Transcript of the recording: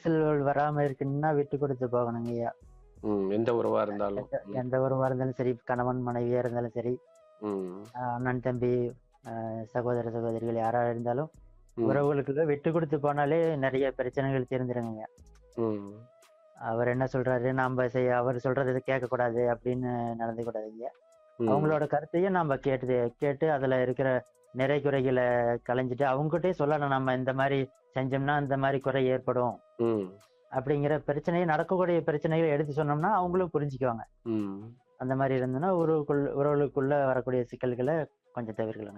விரிசல்கள் வராம இருக்குன்னா விட்டு கொடுத்து போகணுங்க ஐயா ம் எந்த உறவா இருந்தாலும் எந்த- எந்த உறவா இருந்தாலும் சரி கணவன் மனைவியா இருந்தாலும் சரி ம் ஆஹ் அண்ணன் தம்பி ஆஹ் சகோதர சகோதரிகள் யாரா இருந்தாலும் ம். உறவுகளுக்குள்ள விட்டு கொடுத்து போனாலே நிறைய பிரச்சனைகள் தீர்ந்துருங்க ம் அவர் என்ன சொல்றாரு நாம செய்ய அவர் சொல்றது கேட்க கூடாது அப்படின்னு நடந்து கூடாதுங்க ம். அவங்களோட கருத்தையும் நம்ம கேட்டு கேட்டு அதுல இருக்கிற நிறை குறைகளை களைஞ்சிட்டு அவங்ககிட்டயே சொல்லணும் நம்ம இந்த மாதிரி செஞ்சோம்னா இந்த மாதிரி குறை ஏற்படும் ம் அப்படிங்கிற பிரச்சனையை நடக்கக்கூடிய பிரச்சனைகளை எடுத்து சொன்னோம்னா அவங்களும் புரிஞ்சுக்குவாங்க ம் அந்த மாதிரி இருந்ததுன்னா உறவுக்குள்ள உறவுகளுக்குள்ள வரக்கூடிய சிக்கல்களை கொஞ்சம் தவிர்க்கலாம்